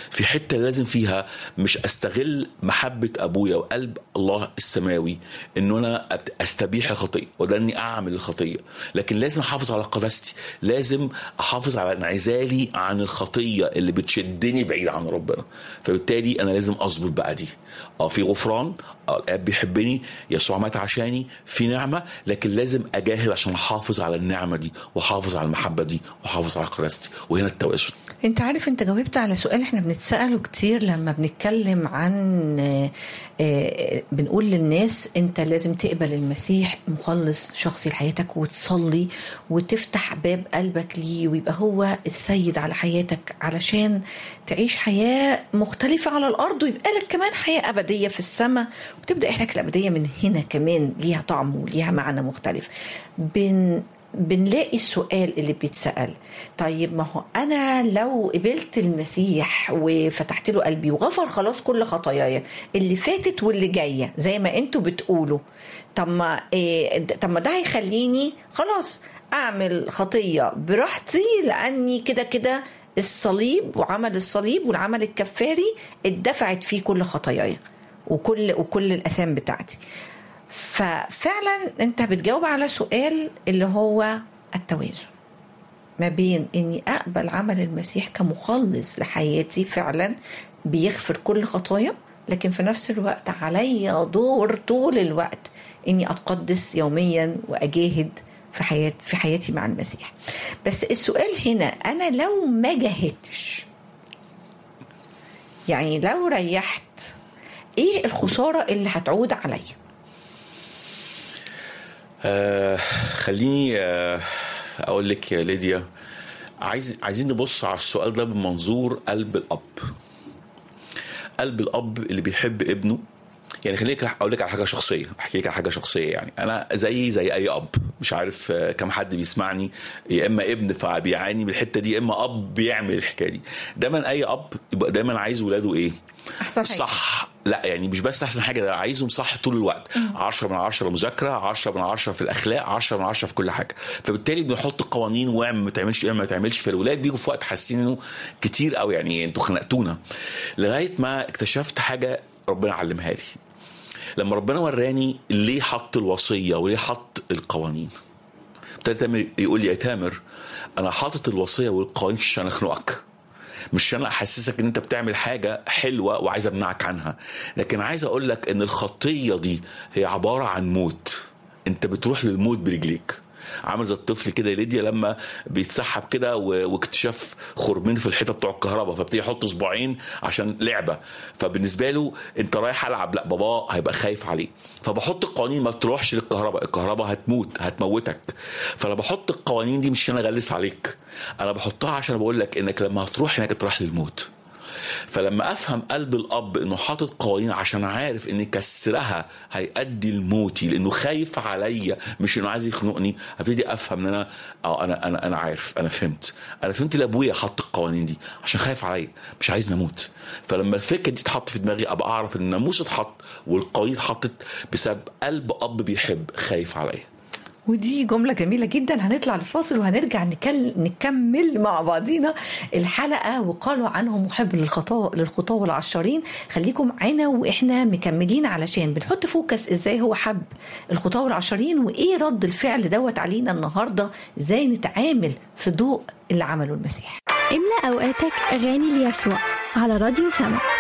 في حته لازم فيها مش استغل محبه ابويا وقلب الله السماوي ان انا أت- استبيح الخطيه وده اني اعمل الخطيه لكن لازم احافظ على قداستي لازم احافظ على انعزالي عن الخطيه اللي بتشدني بعيد عن ربنا فبالتالي انا لازم اظبط بقى دي اه في غفران اه الاب بيحبني يسوع مات عشاني في نعمه لكن لازم اجاهد عشان احافظ على النعمه دي واحافظ على المحبه دي واحافظ على قداستي وهنا التوازن انت عارف انت جاوبت على سؤال احنا بنتساله كتير لما بنتكلم عن آه، آه، بنقول للناس انت لازم تقبل المسيح مخلص شخصي لحياتك وتصلي وتفتح باب قلبك ليه ويبقى هو السيد على حياتك علشان تعيش حياة مختلفة على الأرض ويبقى لك كمان حياة أبدية في السماء وتبدأ رحلتك الأبدية من هنا كمان ليها طعم وليها معنى مختلف بن بنلاقي السؤال اللي بيتسأل طيب ما هو أنا لو قبلت المسيح وفتحت له قلبي وغفر خلاص كل خطاياي اللي فاتت واللي جاية زي ما انتوا بتقولوا طب ما إيه طب ما ده هيخليني خلاص أعمل خطية براحتي لأني كده كده الصليب وعمل الصليب والعمل الكفاري اتدفعت فيه كل خطاياي وكل وكل الآثام بتاعتي ففعلا انت بتجاوب على سؤال اللي هو التوازن ما بين اني اقبل عمل المسيح كمخلص لحياتي فعلا بيغفر كل خطايا لكن في نفس الوقت عليا دور طول الوقت اني اتقدس يوميا واجاهد في حياتي في حياتي مع المسيح بس السؤال هنا انا لو ما جاهدتش يعني لو ريحت ايه الخساره اللي هتعود عليا آه خليني آه اقول لك يا ليديا عايز عايزين نبص على السؤال ده بمنظور قلب الاب قلب الاب اللي بيحب ابنه يعني خليك اقول لك على حاجه شخصيه احكي لك على حاجه شخصيه يعني انا زي زي اي اب مش عارف آه، كم حد بيسمعني يا اما ابن فبيعاني من الحته دي يا اما اب بيعمل الحكايه دي دايما اي اب يبقى دايما عايز ولاده ايه احسن حاجه صح لا يعني مش بس احسن حاجه ده عايزهم صح طول الوقت 10 من 10 مذاكره 10 من 10 في الاخلاق 10 من 10 في كل حاجه فبالتالي بنحط قوانين واعمل ما تعملش اعمل ما تعملش فالولاد بيجوا في وقت حاسين انه كتير قوي يعني انتوا خنقتونا لغايه ما اكتشفت حاجه ربنا علمها لي لما ربنا وراني ليه حط الوصيه وليه حط القوانين ابتدى تامر يقول لي يا تامر انا حاطط الوصيه والقوانين مش عشان اخنقك مش عشان احسسك ان انت بتعمل حاجه حلوه وعايز امنعك عنها لكن عايز اقول لك ان الخطيه دي هي عباره عن موت انت بتروح للموت برجليك عامل زي الطفل كده يا ليديا لما بيتسحب كده و- واكتشاف خرمين في الحيطه بتوع الكهرباء فابتدي يحط صباعين عشان لعبه فبالنسبه له انت رايح العب لا بابا هيبقى خايف عليه فبحط القوانين ما تروحش للكهرباء الكهرباء هتموت هتموتك فانا بحط القوانين دي مش عشان اغلس عليك انا بحطها عشان بقول لك انك لما هتروح هناك تروح للموت فلما افهم قلب الاب انه حاطط قوانين عشان عارف ان كسرها هيؤدي لموتي لانه خايف عليا مش انه عايز يخنقني ابتدي افهم ان انا اه انا انا انا عارف انا فهمت انا فهمت ليه ابويا حط القوانين دي عشان خايف عليا مش عايز نموت فلما الفكره دي تتحط في دماغي ابقى اعرف ان الناموس اتحط والقوانين اتحطت بسبب قلب اب بيحب خايف عليا ودي جملة جميلة جدا هنطلع لفاصل وهنرجع نكل... نكمل مع بعضينا الحلقة وقالوا عنه محب للخطاء للخطاة والعشارين خليكم معانا واحنا مكملين علشان بنحط فوكس ازاي هو حب الخطاة والعشارين وايه رد الفعل دوت علينا النهاردة ازاي نتعامل في ضوء اللي عمله المسيح املأ أوقاتك أغاني ليسوع على راديو سما